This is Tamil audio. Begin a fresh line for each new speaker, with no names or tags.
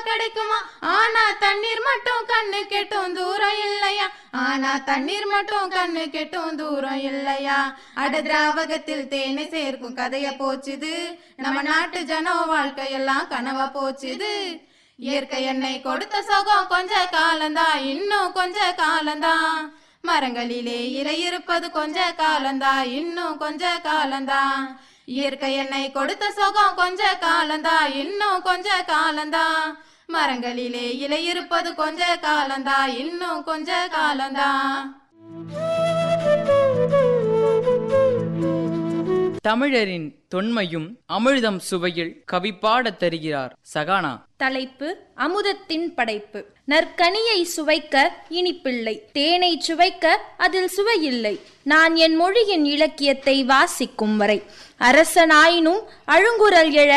கிடைக்குமா ஆனா தண்ணீர் மட்டும் கண்ணு கெட்டும் தூரம் இல்லையா ஆனா தண்ணீர் மட்டும் கண்ணு கெட்டும் தூரம் இல்லையா அட திராவகத்தில் தேனை சேர்க்கும் கதைய போச்சுது நம்ம நாட்டு ஜனோ வாழ்க்கையெல்லாம் கனவா போச்சுது இயற்கை எண்ணெய் கொடுத்த சுகம் கொஞ்ச காலந்தா இன்னும் கொஞ்ச காலந்தா மரங்களிலே இலை இருப்பது கொஞ்ச காலந்தா இன்னும் கொஞ்ச காலந்தா இயற்கை எண்ணெய் கொடுத்த சுகம் கொஞ்ச காலந்தா இன்னும் கொஞ்ச காலந்தா மரங்களிலே இலை இருப்பது கொஞ்ச காலந்தா இன்னும் கொஞ்ச காலந்தா
தமிழரின் தொன்மையும் அமிழ்தம் சுவையில் கவி பாடத் தருகிறார் சகானா
தலைப்பு அமுதத்தின் படைப்பு நற்கனியை சுவைக்க இனிப்பில்லை தேனை சுவைக்க அதில் சுவையில்லை நான் என் மொழியின் இலக்கியத்தை வாசிக்கும் வரை அரசனாயினும் அழுங்குரல் எழ